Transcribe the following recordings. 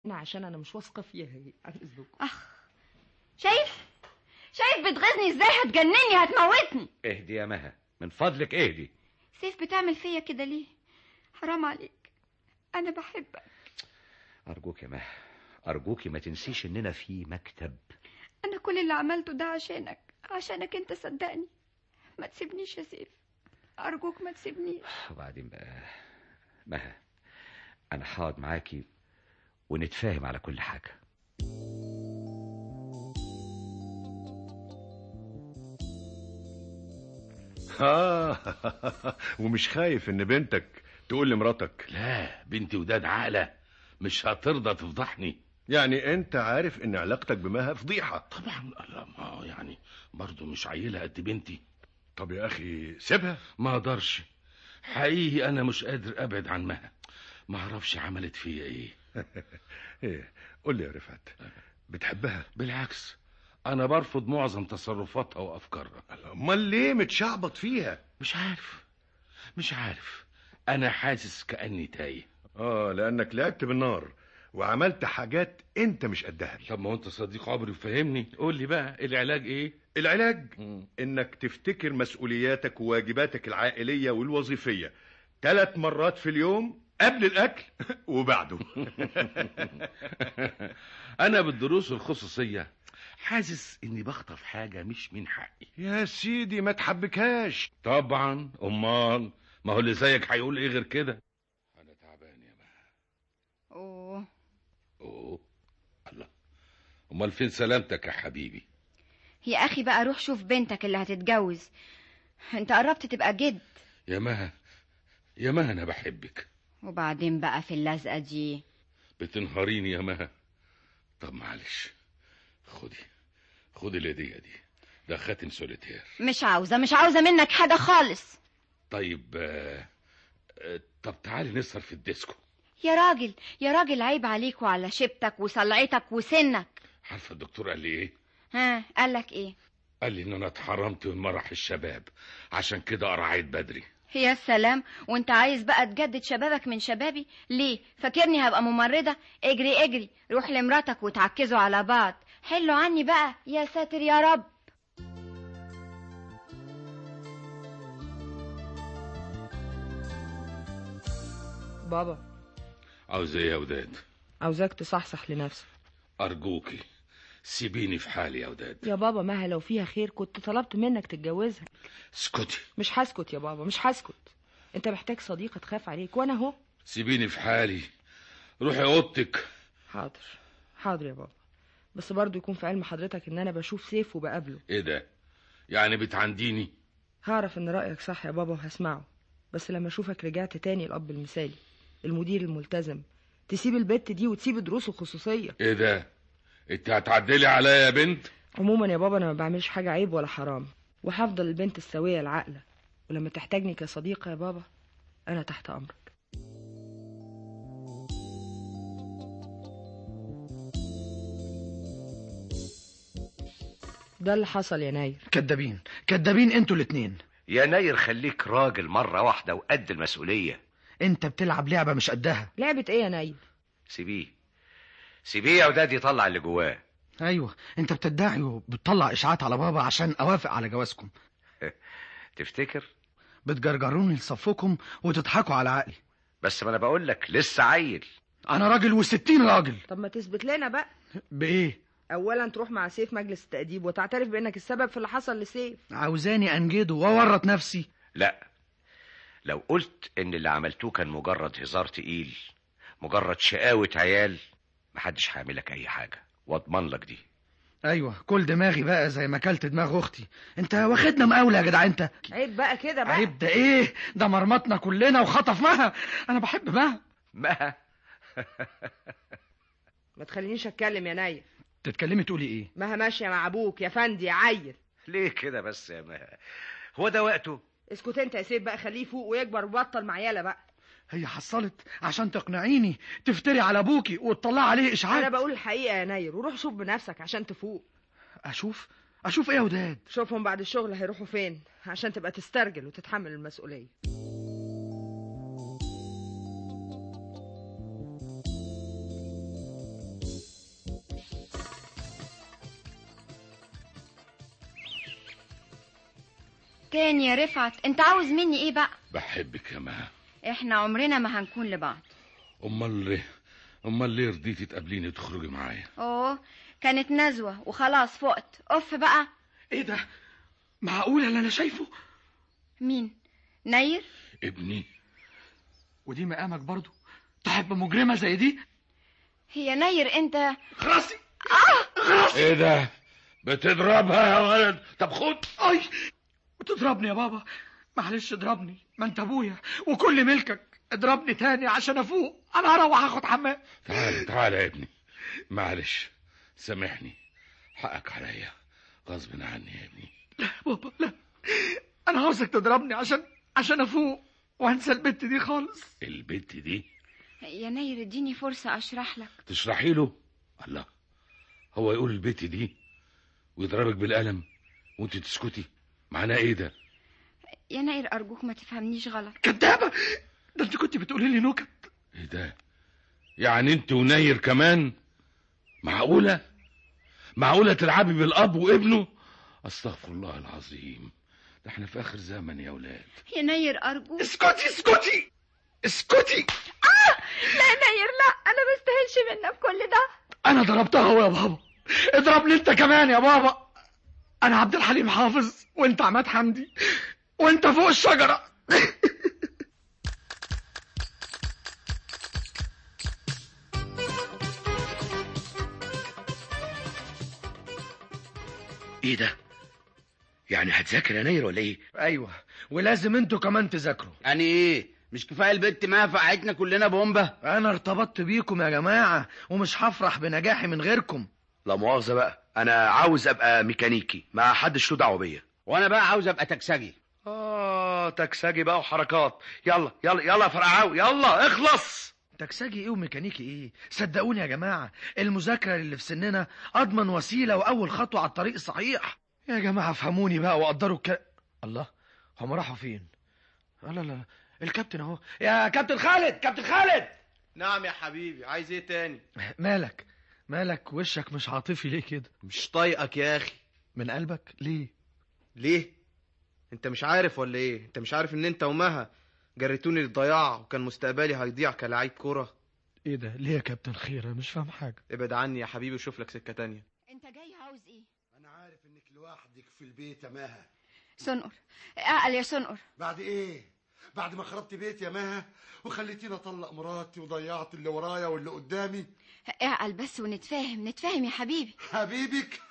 عشان انا مش واثقه فيها هي عن اذنكم اخ شايف شايف بتغيظني ازاي هتجنني هتموتني اهدي يا مها من فضلك اهدي سيف بتعمل فيا كده ليه حرام عليك انا بحبك ارجوك يا مها ارجوكي ما تنسيش اننا في مكتب انا كل اللي عملته ده عشانك عشانك انت صدقني ما تسيبنيش يا سيف ارجوك ما تسيبنيش وبعدين بقى مها انا هقعد معاكي ونتفاهم على كل حاجه آه ومش خايف ان بنتك تقول لمراتك لا بنتي وداد عاقله مش هترضى تفضحني يعني انت عارف ان علاقتك بمها فضيحه طبعا لا ما يعني برضه مش عيلة قد بنتي طب يا اخي سيبها ما اقدرش حقيقي انا مش قادر ابعد عن مها ما اعرفش عملت فيا ايه ايه قول لي يا رفعت بتحبها بالعكس انا برفض معظم تصرفاتها وافكارها امال ليه متشعبط فيها مش عارف مش عارف انا حاسس كاني تايه اه لانك لعبت بالنار وعملت حاجات انت مش قدها طب ما هو انت صديق عمري فهمني قول لي بقى العلاج ايه العلاج انك تفتكر مسؤولياتك وواجباتك العائليه والوظيفيه ثلاث مرات في اليوم قبل الاكل وبعده انا بالدروس الخصوصيه حاسس اني بخطف حاجه مش من حقي يا سيدي ما تحبكهاش طبعا امال ما هو اللي زيك هيقول ايه غير كده انا تعبان يا مها اوه اوه الله امال فين سلامتك يا حبيبي يا اخي بقى روح شوف بنتك اللي هتتجوز انت قربت تبقى جد يا مها يا مها انا بحبك وبعدين بقى في اللزقه دي بتنهاريني يا مها طب معلش خدي خدي الهديه دي ده خاتم سوليتير مش عاوزه مش عاوزه منك حاجه خالص طيب آه، آه، طب تعالي نسهر في الديسكو يا راجل يا راجل عيب عليك وعلى شبتك وصلعتك وسنك عارفه الدكتور قال لي ايه ها قالك ايه قال لي ان انا اتحرمت من مرح الشباب عشان كده قرعيت بدري يا سلام وانت عايز بقى تجدد شبابك من شبابي ليه فاكرني هبقى ممرضة اجري اجري روح لمراتك وتعكزوا على بعض حلوا عني بقى يا ساتر يا رب بابا عاوز ايه يا وداد عاوزاك تصحصح لنفسك ارجوكي سيبيني في حالي يا وداد يا بابا مها لو فيها خير كنت طلبت منك تتجوزها اسكتي مش هسكت يا بابا مش هسكت انت محتاج صديقة تخاف عليك وانا اهو سيبيني في حالي روحي اوضتك حاضر حاضر يا بابا بس برضو يكون في علم حضرتك ان انا بشوف سيف وبقابله ايه ده يعني بتعنديني هعرف ان رأيك صح يا بابا وهسمعه بس لما اشوفك رجعت تاني الاب المثالي المدير الملتزم تسيب البت دي وتسيب دروسه الخصوصية ايه ده انت هتعدلي عليا يا بنت عموما يا بابا انا ما بعملش حاجة عيب ولا حرام وهفضل البنت السوية العاقلة ولما تحتاجني كصديقة يا بابا انا تحت امرك ده اللي حصل يا ناير كدابين كدابين انتوا الاتنين يناير خليك راجل مرة واحدة وقد المسؤولية انت بتلعب لعبة مش قدها لعبة ايه يا ناير سيبيه سيبيه يا وداد يطلع اللي جواه ايوه انت بتدعي وبتطلع اشاعات على بابا عشان اوافق على جوازكم تفتكر بتجرجروني لصفكم وتضحكوا على عقلي بس ما انا بقول لك لسه عيل انا راجل وستين راجل طب ما تثبت لنا بقى بايه اولا تروح مع سيف مجلس التأديب وتعترف بانك السبب في اللي حصل لسيف عاوزاني انجده واورط نفسي لا لو قلت ان اللي عملتوه كان مجرد هزار تقيل مجرد شقاوة عيال محدش هيعملك اي حاجة واضمن لك دي ايوه كل دماغي بقى زي ما كلت دماغ اختي انت واخدنا مقاولة يا جدع انت عيب بقى كده بقى عيب ده ايه ده مرمطنا كلنا وخطف مها انا بحب مها ما ما تخلينيش اتكلم يا ناير تتكلمي تقولي ايه مها ماشية مع ابوك يا فندي يا عيل ليه كده بس يا ما هو ده وقته اسكت انت يا سيف بقى خليه يفوق ويكبر وبطل معيالة بقى هي حصلت عشان تقنعيني تفتري على ابوكي وتطلع عليه انا اشعاع بقول الحقيقة يا ناير وروح شوف بنفسك عشان تفوق اشوف اشوف ايه يا وداد شوفهم بعد الشغل هيروحوا فين عشان تبقى تسترجل وتتحمل المسؤولية تاني يا رفعت انت عاوز مني ايه بقى بحبك يا مها احنا عمرنا ما هنكون لبعض امال ليه امال ليه رضيتي تقابليني تخرجي معايا اوه كانت نزوة وخلاص فقت اف بقى ايه ده معقول اللي انا شايفه مين نير ابني ودي مقامك برضو تحب مجرمه زي دي هي نير انت خلاصي ايه ده بتضربها يا ولد طب خد اي بتضربني يا بابا معلش اضربني ما انت ابويا وكل ملكك اضربني تاني عشان افوق انا هروح اخد حمام تعال تعال يا ابني معلش سامحني حقك عليا غصب عني يا ابني لا يا بابا لا انا عاوزك تضربني عشان عشان افوق وانسى البت دي خالص البنت دي يا نير اديني فرصة اشرح لك تشرحي له الله هو يقول البنت دي ويضربك بالقلم وانت تسكتي معناه ايه ده يا نير ارجوك ما تفهمنيش غلط كدابه ده انت كنت بتقولي لي نكت ايه ده يعني انت وناير كمان معقولة معقولة تلعبي بالاب وابنه استغفر الله العظيم ده احنا في اخر زمن يا ولاد يا نير ارجوك اسكتي اسكتي اسكتي لا يا نير لا انا ما استاهلش منك كل ده انا ضربتها هو يا بابا اضربني انت كمان يا بابا انا عبد الحليم حافظ وانت عماد حمدي وانت فوق الشجره ايه ده يعني هتذاكر يا نير ولا ايه ايوه ولازم انتوا كمان تذاكروا يعني ايه مش كفايه البت ما فقعتنا كلنا بومبه انا ارتبطت بيكم يا جماعه ومش هفرح بنجاحي من غيركم لا مؤاخذة بقى انا عاوز ابقى ميكانيكي ما حدش له دعوه بيا وانا بقى عاوز ابقى تكسجي اه تكسجي بقى وحركات يلا يلا يلا يا فرقعاوي يلا اخلص تكسجي ايه وميكانيكي ايه صدقوني يا جماعه المذاكره اللي في سننا اضمن وسيله واول خطوه على الطريق الصحيح يا جماعه افهموني بقى وقدروا الك... الله هم راحوا فين لا لا لا الكابتن اهو يا كابتن خالد كابتن خالد نعم يا حبيبي عايز ايه تاني مالك مالك وشك مش عاطفي ليه كده مش طايقك يا اخي من قلبك ليه ليه انت مش عارف ولا ايه انت مش عارف ان انت ومها جريتوني للضياع وكان مستقبلي هيضيع كلاعب كوره ايه ده ليه يا كابتن خير انا مش فاهم حاجه ابعد عني يا حبيبي وشوف لك سكه تانية انت جاي عاوز ايه انا عارف انك لوحدك في البيت يا ماها سنقر اعقل يا سنقر بعد ايه بعد ما خربت بيت يا ماها وخليتيني اطلق مراتي وضيعت اللي ورايا واللي قدامي اعقل بس ونتفاهم نتفاهم يا حبيبي حبيبك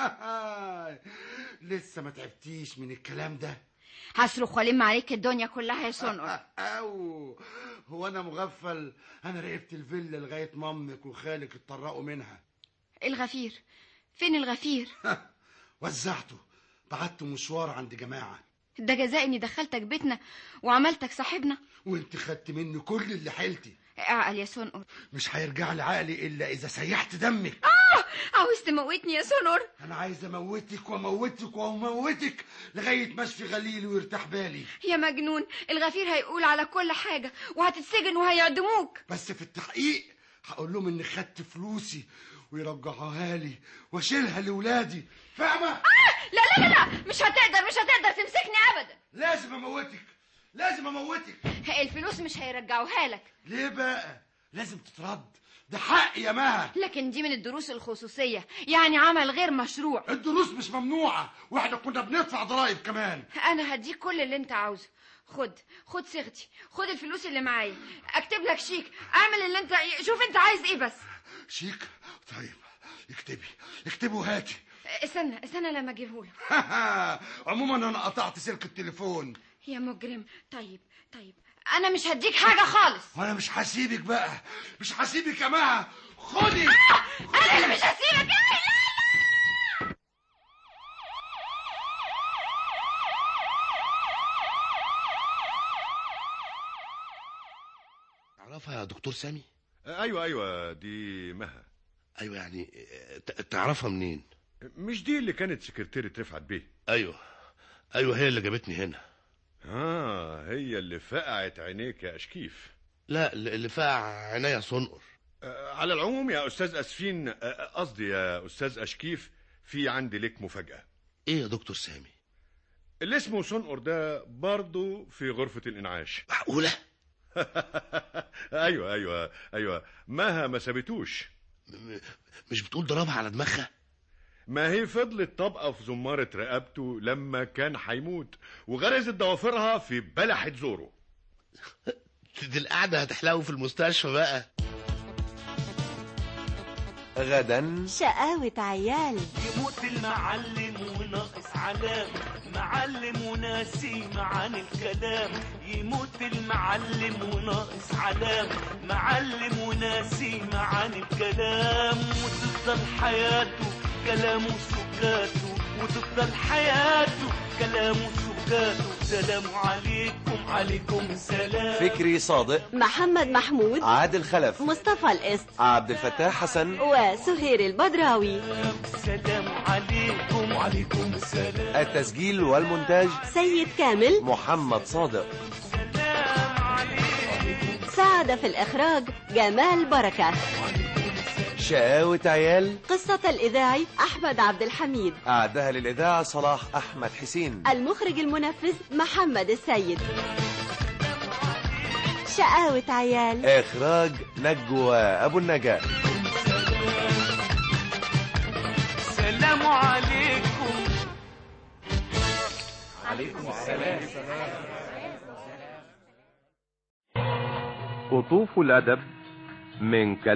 لسه ما تعبتيش من الكلام ده هصرخ والم عليك الدنيا كلها يا سنقر او هو انا مغفل انا راقبت الفيلا لغايه ما امك وخالك اتطرقوا منها الغفير فين الغفير وزعته بعته مشوار عند جماعه ده جزاء اني دخلتك بيتنا وعملتك صاحبنا وانت خدت مني كل اللي حيلتي اعقل يا سنقر مش هيرجع لي عقلي الا اذا سيحت دمك عاوز تموتني يا سنقر انا عايز اموتك واموتك واموتك لغايه ما اشفي غليلي ويرتاح بالي يا مجنون الغفير هيقول على كل حاجة وهتتسجن وهيعدموك بس في التحقيق هقول لهم اني خدت فلوسي ويرجعوها لي واشيلها لاولادي فاهمه لا لا لا لا مش هتقدر مش هتقدر تمسكني ابدا لازم اموتك لازم اموتك الفلوس مش هيرجعوها لك ليه بقى لازم تترد ده حق يا مها لكن دي من الدروس الخصوصية يعني عمل غير مشروع الدروس مش ممنوعه واحنا كنا بندفع ضرائب كمان انا هديك كل اللي انت عاوزه خد خد صيغتي خد الفلوس اللي معايا اكتب لك شيك اعمل اللي انت شوف انت عايز ايه بس شيك طيب اكتبي اكتبي وهاتي استنى استنى لما اجيبهولك عموما انا قطعت سلك التليفون يا مجرم طيب طيب انا مش هديك حاجة خالص وانا مش هسيبك بقى مش هسيبك يا مها خدي انا اللي مش هسيبك إيه؟ تعرفها يا دكتور سامي ايوه ايوه دي مها ايوه يعني ت- تعرفها منين مش دي اللي كانت سكرتيرة رفعت بيه ايوه ايوه هي اللي جابتني هنا اه هي اللي فقعت عينيك يا اشكيف لا اللي اللي فقع عينيا صنقر آه، على العموم يا استاذ اسفين آه، قصدي يا استاذ اشكيف في عندي لك مفاجأة ايه يا دكتور سامي اللي اسمه سنقر ده برضه في غرفة الإنعاش معقولة أيوة أيوة أيوة ماها ما سابتوش م- مش بتقول ضربها على دماغها ما هي فضلت طبقة في زمارة رقبته لما كان هيموت وغرزت ضوافرها في بلحة زوره دي القعدة هتحلو في المستشفى بقى غدا شقاوة عيال يموت المعلم وناقص علام معلم وناسي معاني الكلام يموت المعلم وناقص علام معلم وناسي معاني الكلام وتفضل حياته كلامه سكاته وتفضل حياته كلامه سكاته سلام عليكم عليكم سلام فكري صادق محمد محمود عادل خلف مصطفى القسط عبد الفتاح حسن وسهير البدراوي سلام عليكم وعليكم السلام التسجيل والمونتاج سيد كامل محمد صادق ساعد في الإخراج جمال بركة شقاوة عيال قصة الإذاعي أحمد عبد الحميد أعدها للإذاعة صلاح أحمد حسين المخرج المنفذ محمد السيد شقاوة عيال إخراج نجوى أبو النجاة سلام عليكم عليكم السلام قطوف الأدب من